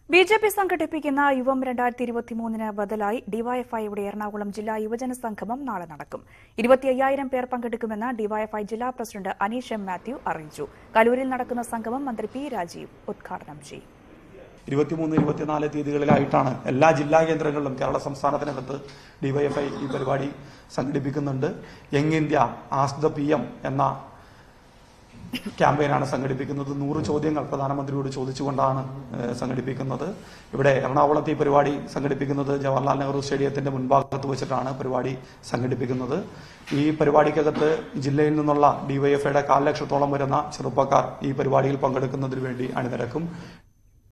B J P സംഘടിപ്പിക്കുന്ന യുവം രണ്ടായിരത്തി ഇരുപത്തിമൂന്നിന് ബദലായി ഡിവൈഎഫ്ഐയുടെ എറണാകുളം ജില്ലാ യുവജന സംഗമം നാളെ നടക്കും ഇരുപത്തി അയ്യായിരം പേർ പങ്കെടുക്കുമെന്ന് ഡിവൈഎഫ്ഐ ജില്ലാ പ്രസിഡന്റ് അനീഷ് എം മാത്യു അറിയിച്ചു കലൂരിൽ നടക്കുന്ന സംഗമം മന്ത്രി പി രാജീവ് ഉദ്ഘാടനം ചെയ്യും ഇരുപത്തിമൂന്ന് ഇരുപത്തിനാല് തീയതികളിലായിട്ടാണ് എല്ലാ ജില്ലാ കേന്ദ്രങ്ങളിലും കേരള സംസ്ഥാനത്തിനകത്ത് ഡിവൈഎഫ്ഐ ഈ പരിപാടി സംഘടിപ്പിക്കുന്നുണ്ട് young India as the P M എന്ന ക്യാമ്പയിനാണ് സംഘടിപ്പിക്കുന്നത് നൂറ് ചോദ്യങ്ങൾ പ്രധാനമന്ത്രിയോട് ചോദിച്ചുകൊണ്ടാണ് ഏഹ്, സംഘടിപ്പിക്കുന്നത് ഇവിടെ എറണാകുളത്ത് ഈ പരിപാടി സംഘടിപ്പിക്കുന്നത് ജവഹർലാൽ നെഹ്റു സ്റ്റേഡിയത്തിന്റെ മുൻഭാഗത്ത് വെച്ചിട്ടാണ് പരിപാടി സംഘടിപ്പിക്കുന്നത് ഈ പരിപാടിക്കകത്ത് ജില്ലയിൽ നിന്നുള്ള ഡിവൈഎഫ്ഐയുടെ കാൽ ലക്ഷത്തോളം വരുന്ന ചെറുപ്പക്കാർ ഈ പരിപാടിയിൽ പങ്കെടുക്കുന്നതിന് വേണ്ടി അണിനിരക്കും